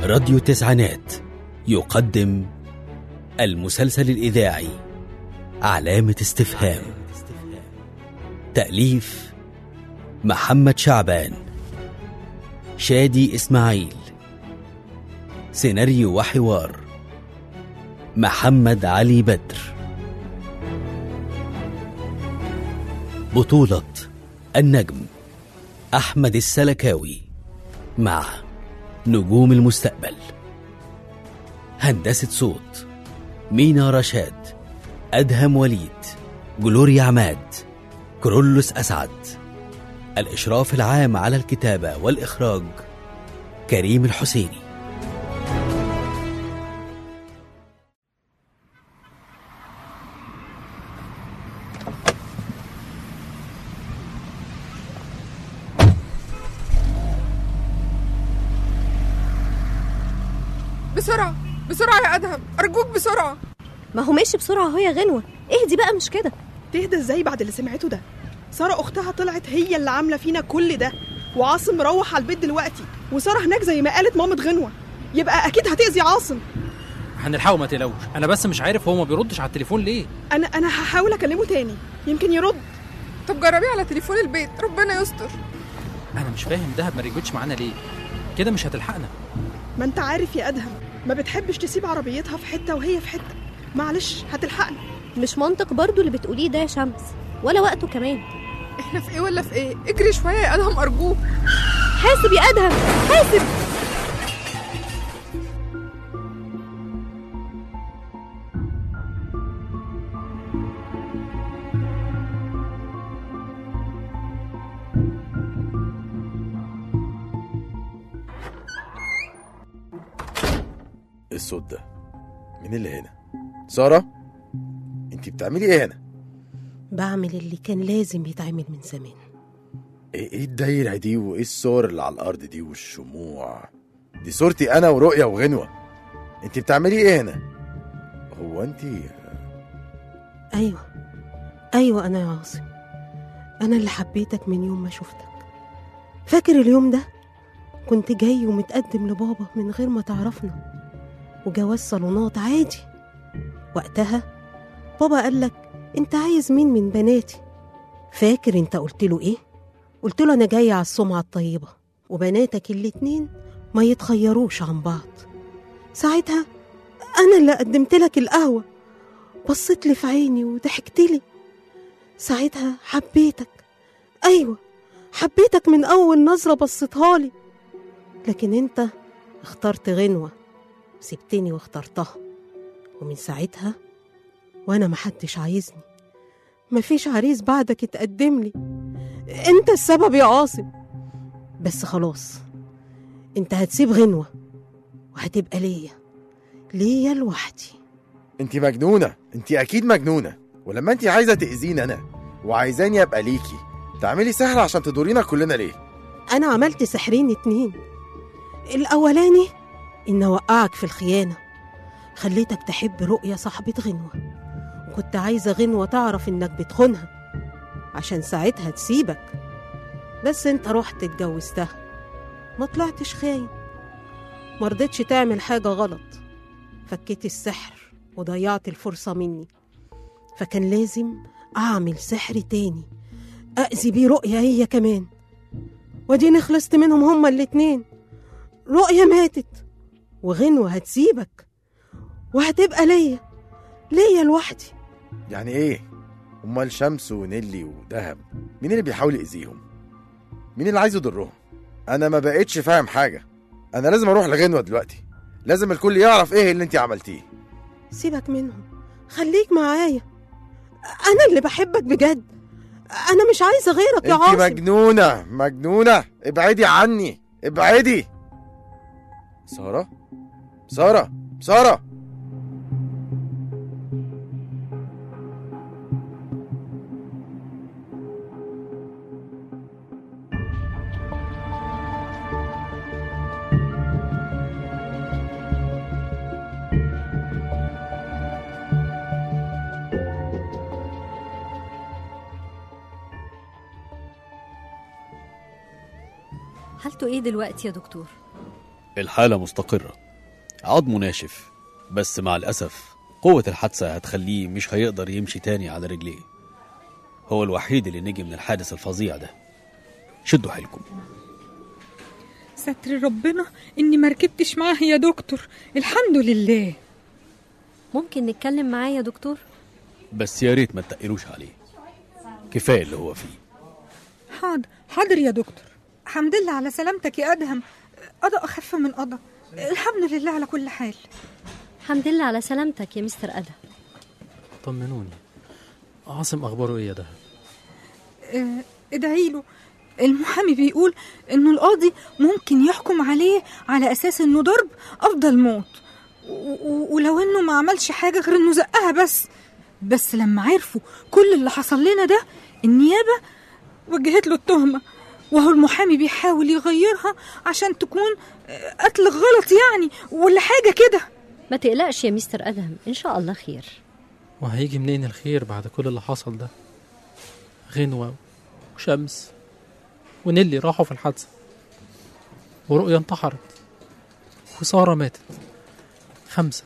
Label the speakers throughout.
Speaker 1: راديو تسعينات يقدم المسلسل الإذاعي علامة استفهام تأليف محمد شعبان شادي إسماعيل سيناريو وحوار محمد علي بدر بطولة النجم أحمد السلكاوي مع نجوم المستقبل هندسة صوت مينا رشاد أدهم وليد جلوريا عماد كرولوس أسعد الإشراف العام على الكتابة والإخراج كريم الحسيني
Speaker 2: بسرعة بسرعة يا أدهم أرجوك بسرعة
Speaker 3: ما هو ماشي بسرعة اهو يا غنوة اهدي بقى مش كده
Speaker 4: تهدى ازاي بعد اللي سمعته ده سارة أختها طلعت هي اللي عاملة فينا كل ده وعاصم مروح على البيت دلوقتي وسارة هناك زي ما قالت مامة غنوة يبقى أكيد هتأذي عاصم
Speaker 5: هنلحقه ما تقلقوش انا بس مش عارف هو ما بيردش على التليفون ليه
Speaker 4: أنا أنا هحاول أكلمه تاني يمكن يرد
Speaker 2: طب جربي على تليفون البيت ربنا يستر
Speaker 5: انا مش فاهم دهب ما رجعتش معانا ليه كده مش هتلحقنا
Speaker 4: ما أنت عارف يا أدهم ما بتحبش تسيب عربيتها في حتة وهي في حتة معلش هتلحقنا
Speaker 3: مش منطق برضو اللي بتقوليه ده يا شمس ولا وقته كمان
Speaker 2: احنا في ايه ولا في ايه اجري شوية يا أدهم أرجوك
Speaker 3: حاسب يا ادهم حاسب
Speaker 6: إيه الصوت ده مين اللي هنا سارة انت بتعملي ايه هنا
Speaker 7: بعمل اللي كان لازم يتعمل من زمان
Speaker 6: ايه ايه الدايرة دي وايه الصور اللي على الارض دي والشموع دي صورتي انا ورؤية وغنوة انت بتعملي ايه هنا هو انت
Speaker 7: أيوة أيوة أنا يا عاصم أنا اللي حبيتك من يوم ما شفتك فاكر اليوم ده كنت جاي ومتقدم لبابا من غير ما تعرفنا وجواز صالونات عادي وقتها بابا قالك انت عايز مين من بناتي فاكر انت قلت له ايه قلت له انا جاي على السمعه الطيبه وبناتك الاتنين ما يتخيروش عن بعض ساعتها انا اللي قدمت لك القهوه بصيت لي في عيني وضحكت لي ساعتها حبيتك ايوه حبيتك من اول نظره بصيتها لي لكن انت اخترت غنوه سبتني واخترتها ومن ساعتها وانا محدش عايزني مفيش عريس بعدك اتقدم لي انت السبب يا عاصم بس خلاص انت هتسيب غنوة وهتبقى ليا ليا لوحدي
Speaker 6: انت مجنونة انت اكيد مجنونة ولما انت عايزة تأذيني انا وعايزاني ابقى ليكي تعملي سحر عشان تدورينا كلنا ليه
Speaker 7: انا عملت سحرين اتنين الاولاني ان اوقعك في الخيانة خليتك تحب رؤية صاحبة غنوة وكنت عايزة غنوة تعرف انك بتخونها عشان ساعتها تسيبك بس انت رحت اتجوزتها ما طلعتش خاين مرضتش تعمل حاجة غلط فكيت السحر وضيعت الفرصة مني فكان لازم أعمل سحر تاني أأذي بيه رؤية هي كمان وديني خلصت منهم هما الاتنين رؤية ماتت وغنوة هتسيبك وهتبقى ليا ليا لوحدي
Speaker 6: يعني ايه امال شمس ونيلي ودهب مين اللي بيحاول يأذيهم مين اللي عايز يضرهم انا ما بقتش فاهم حاجة انا لازم اروح لغنوة دلوقتي لازم الكل يعرف ايه اللي انت عملتيه
Speaker 7: سيبك منهم خليك معايا أنا اللي بحبك بجد أنا مش عايزة غيرك يا
Speaker 6: انت
Speaker 7: عاصم
Speaker 6: مجنونة مجنونة ابعدي عني ابعدي سارة سارة سارة
Speaker 8: حالته ايه دلوقتي يا دكتور
Speaker 1: الحالة مستقرة عظمه ناشف بس مع الأسف قوة الحادثة هتخليه مش هيقدر يمشي تاني على رجليه هو الوحيد اللي نجي من الحادث الفظيع ده شدوا حيلكم
Speaker 8: ستر ربنا اني ما ركبتش معاه يا دكتور الحمد لله
Speaker 3: ممكن نتكلم معاه يا دكتور
Speaker 1: بس يا ريت ما تقلوش عليه كفاية اللي هو فيه
Speaker 8: حاضر حاضر يا دكتور الحمد لله على سلامتك يا ادهم قضاء اخف من قضاء الحمد لله على كل حال
Speaker 3: الحمد لله على سلامتك يا مستر أدهم
Speaker 5: طمنوني عاصم اخباره ايه يا ده
Speaker 8: آه، ادعي له المحامي بيقول انه القاضي ممكن يحكم عليه على اساس انه ضرب افضل موت و- و- ولو انه ما عملش حاجه غير انه زقها بس بس لما عرفوا كل اللي حصل لنا ده النيابه وجهت له التهمه وهو المحامي بيحاول يغيرها عشان تكون آه، قتل غلط يعني ولا حاجه كده
Speaker 3: ما تقلقش يا مستر أدهم إن شاء الله خير
Speaker 5: وهيجي منين الخير بعد كل اللي حصل ده غنوة وشمس ونيلي راحوا في الحادثة ورؤيا انتحرت وسارة ماتت خمسة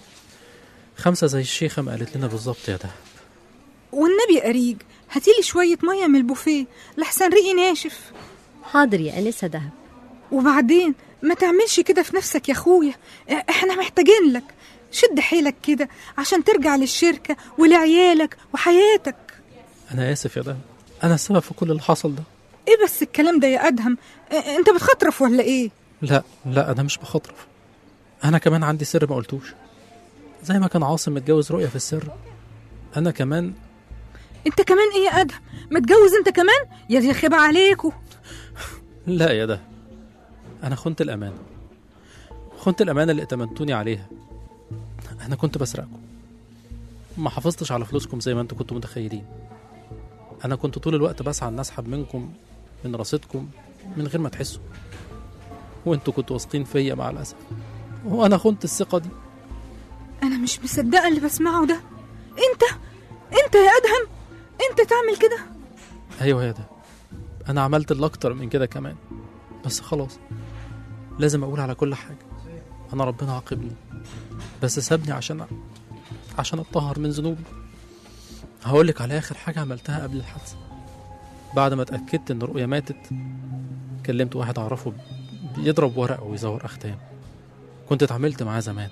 Speaker 5: خمسة زي الشيخة ما قالت لنا بالظبط يا ده
Speaker 8: والنبي أريج هاتيلي شويه ميه من البوفيه لحسن ريقي ناشف
Speaker 3: حاضر يا أنسة دهب
Speaker 8: وبعدين ما تعملش كده في نفسك يا اخويا اه، احنا محتاجين لك شد حيلك كده عشان ترجع للشركة ولعيالك وحياتك
Speaker 5: أنا آسف يا ده أنا السبب في كل اللي حصل ده
Speaker 8: ايه بس الكلام ده يا ادهم اه، انت بتخطرف ولا ايه
Speaker 5: لا لا أنا مش بخطرف أنا كمان عندي سر ما قلتوش زي ما كان عاصم متجوز رؤية في السر أنا كمان
Speaker 8: انت كمان ايه يا ادهم متجوز انت كمان يا دي خيبة عليكوا
Speaker 5: لا يا ده أنا خنت الأمانة خنت الأمانة اللي ائتمنتوني عليها أنا كنت بسرقكم ما حافظتش على فلوسكم زي ما انتوا كنتوا متخيلين أنا كنت طول الوقت بسعى إن أسحب منكم من رصيدكم من غير ما تحسوا وانتوا كنتوا واثقين فيا مع الأسف وأنا خنت الثقة دي
Speaker 8: انا مش مصدقة اللي بسمعه ده انت انت يا ادهم انت تعمل كده
Speaker 5: أيوة يا ده أنا عملت اللي أكتر من كده كمان بس خلاص لازم أقول على كل حاجة أنا ربنا عاقبني بس سابني عشان عشان أتطهر من ذنوبي هقولك على آخر حاجة عملتها قبل الحادثة بعد ما اتأكدت إن رؤية ماتت كلمت واحد أعرفه بيضرب ورق ويزور أختام كنت اتعاملت معاه زمان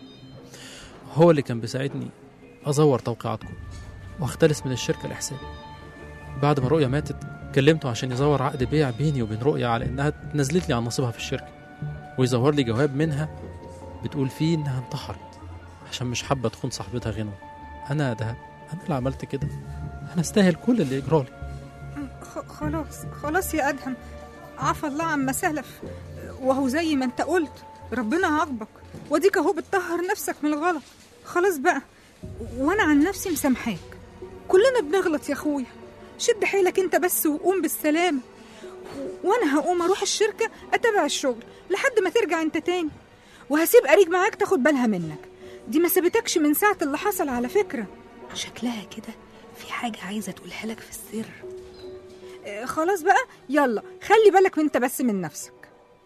Speaker 5: هو اللي كان بيساعدني أزور توقيعاتكم واختلس من الشركة لحسابي بعد ما رؤية ماتت كلمته عشان يزور عقد بيع بيني وبين رؤية على إنها تنزلت لي عن نصيبها في الشركة ويزور لي جواب منها بتقول فيه إنها انتحرت عشان مش حابة تخون صاحبتها غنوة أنا ده أنا اللي عملت كده أنا أستاهل كل اللي يجرالي
Speaker 8: خ- خلاص خلاص يا ادهم عفى الله عما سلف وهو زي ما انت قلت ربنا عاقبك واديك اهو بتطهر نفسك من الغلط خلاص بقى وانا عن نفسي مسامحاك كلنا بنغلط يا اخويا شد حيلك انت بس وقوم بالسلامه وانا هقوم اروح الشركه اتابع الشغل لحد ما ترجع انت تاني وهسيب اريج معاك تاخد بالها منك دي ما سابتكش من ساعه اللي حصل على فكره شكلها كده في حاجه عايزه تقولها لك في السر آه، خلاص بقى يلا خلي بالك انت بس من نفسك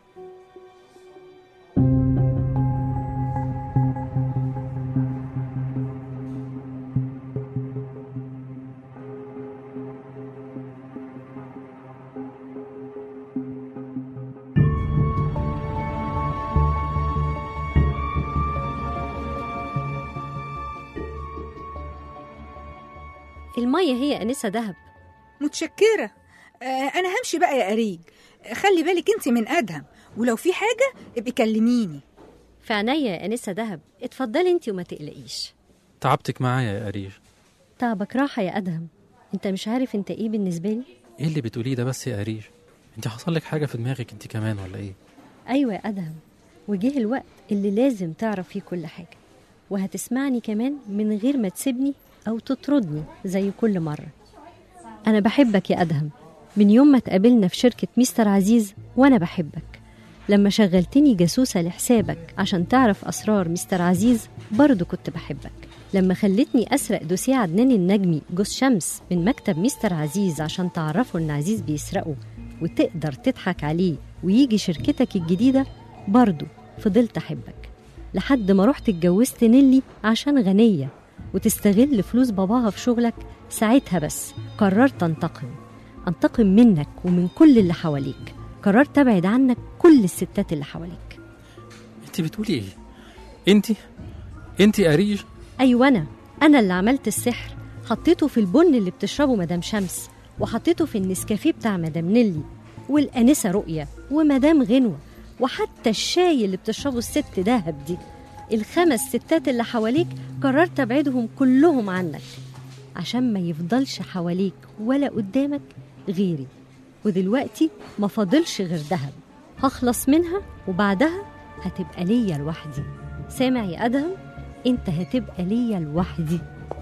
Speaker 3: المية هي أنسة دهب
Speaker 8: متشكرة آه، أنا همشي بقى يا أريج آه، خلي بالك أنت من أدهم ولو في حاجة ابقي كلميني
Speaker 3: في عينيا يا أنسة دهب اتفضلي انت وما تقلقيش
Speaker 5: تعبتك معايا يا أريج
Speaker 3: تعبك راحة يا أدهم انت مش عارف انت ايه بالنسبة لي
Speaker 5: إيه اللي بتقوليه ده بس يا أريج أنت حصل لك حاجة في دماغك أنت كمان ولا إيه
Speaker 3: أيوة يا أدهم وجه الوقت اللي لازم تعرف فيه كل حاجة وهتسمعني كمان من غير ما تسيبني أو تطردني زي كل مرة أنا بحبك يا أدهم من يوم ما اتقابلنا في شركة مستر عزيز وأنا بحبك لما شغلتني جاسوسة لحسابك عشان تعرف أسرار مستر عزيز برضو كنت بحبك لما خلتني أسرق دوسيه عدنان النجمي جوز شمس من مكتب مستر عزيز عشان تعرفه إن عزيز بيسرقه وتقدر تضحك عليه ويجي شركتك الجديدة برضو فضلت أحبك لحد ما رحت اتجوزت نيلي عشان غنية وتستغل فلوس باباها في شغلك ساعتها بس قررت أنتقم أنتقم منك ومن كل اللي حواليك قررت أبعد عنك كل الستات اللي حواليك
Speaker 5: انت بتقولي ايه انت انت اريج
Speaker 3: أيوة أنا أنا اللي عملت السحر حطيته في البن اللي بتشربه مدام شمس وحطيته في النسكافيه بتاع مدام نيلي والأنسة رؤية ومدام غنوة وحتى الشاي اللي بتشربه الست دهب دي الخمس ستات اللي حواليك قررت أبعدهم كلهم عنك عشان ما يفضلش حواليك ولا قدامك غيري ودلوقتي ما فاضلش غير دهب هخلص منها وبعدها هتبقى ليا لوحدي سامع يا أدهم انت هتبقى ليا لوحدي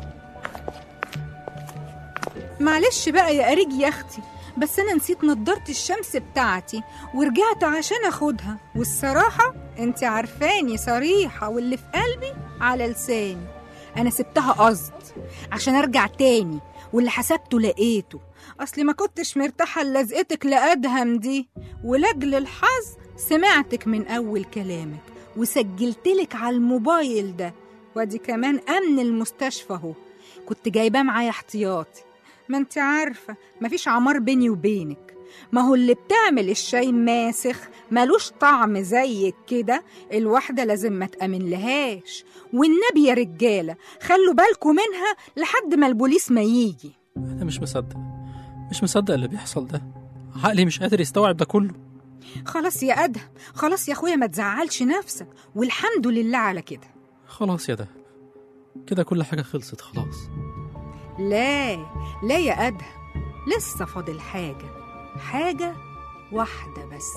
Speaker 8: معلش بقى يا أريج يا أختي بس أنا نسيت نضارة الشمس بتاعتي ورجعت عشان أخدها والصراحة أنت عارفاني صريحة واللي في قلبي على لساني أنا سبتها قصد عشان أرجع تاني واللي حسبته لقيته أصلي ما كنتش مرتاحة للزقتك لأدهم دي ولأجل الحظ سمعتك من أول كلامك وسجلتلك على الموبايل ده وادي كمان أمن المستشفى اهو كنت جايباه معايا احتياطي ما انت عارفة مفيش عمار بيني وبينك ما هو اللي بتعمل الشاي ماسخ ملوش طعم زيك كده الواحدة لازم ما تأمن لهاش والنبي يا رجالة خلوا بالكم منها لحد ما البوليس ما يجي
Speaker 5: انا مش مصدق مش مصدق اللي بيحصل ده عقلي مش قادر يستوعب ده كله
Speaker 8: خلاص يا أدهم خلاص يا أخويا ما تزعلش نفسك والحمد لله على كده
Speaker 5: خلاص يا ده كده كل حاجة خلصت خلاص
Speaker 8: لا لا يا أدهم لسه فاضل حاجة حاجة واحدة بس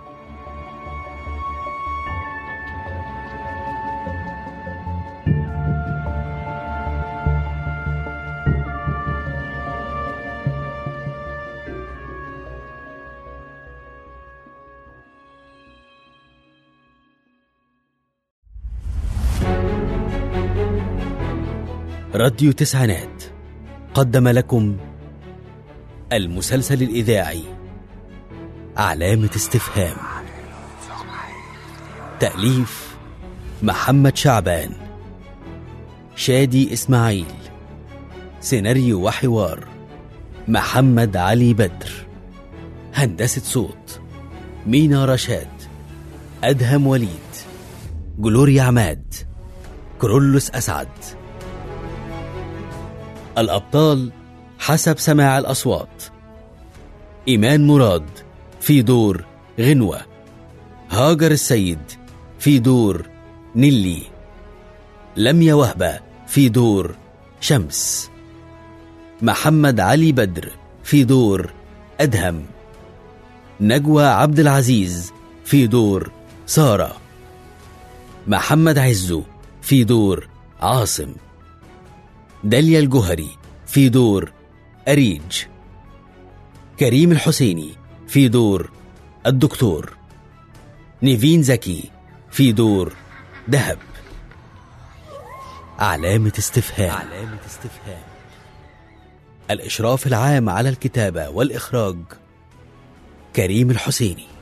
Speaker 1: راديو تسعينات قدم لكم المسلسل الإذاعي علامة استفهام تأليف محمد شعبان شادي إسماعيل سيناريو وحوار محمد علي بدر هندسة صوت مينا رشاد أدهم وليد جلوريا عماد كرولوس أسعد الأبطال حسب سماع الأصوات إيمان مراد في دور غنوة هاجر السيد في دور نيلي لميا وهبة في دور شمس محمد علي بدر في دور أدهم نجوى عبد العزيز في دور سارة محمد عزو في دور عاصم داليا الجهري في دور أريج كريم الحسيني في دور الدكتور نيفين زكي في دور دهب علامة استفهام علامة استفهام الإشراف العام على الكتابة والإخراج كريم الحسيني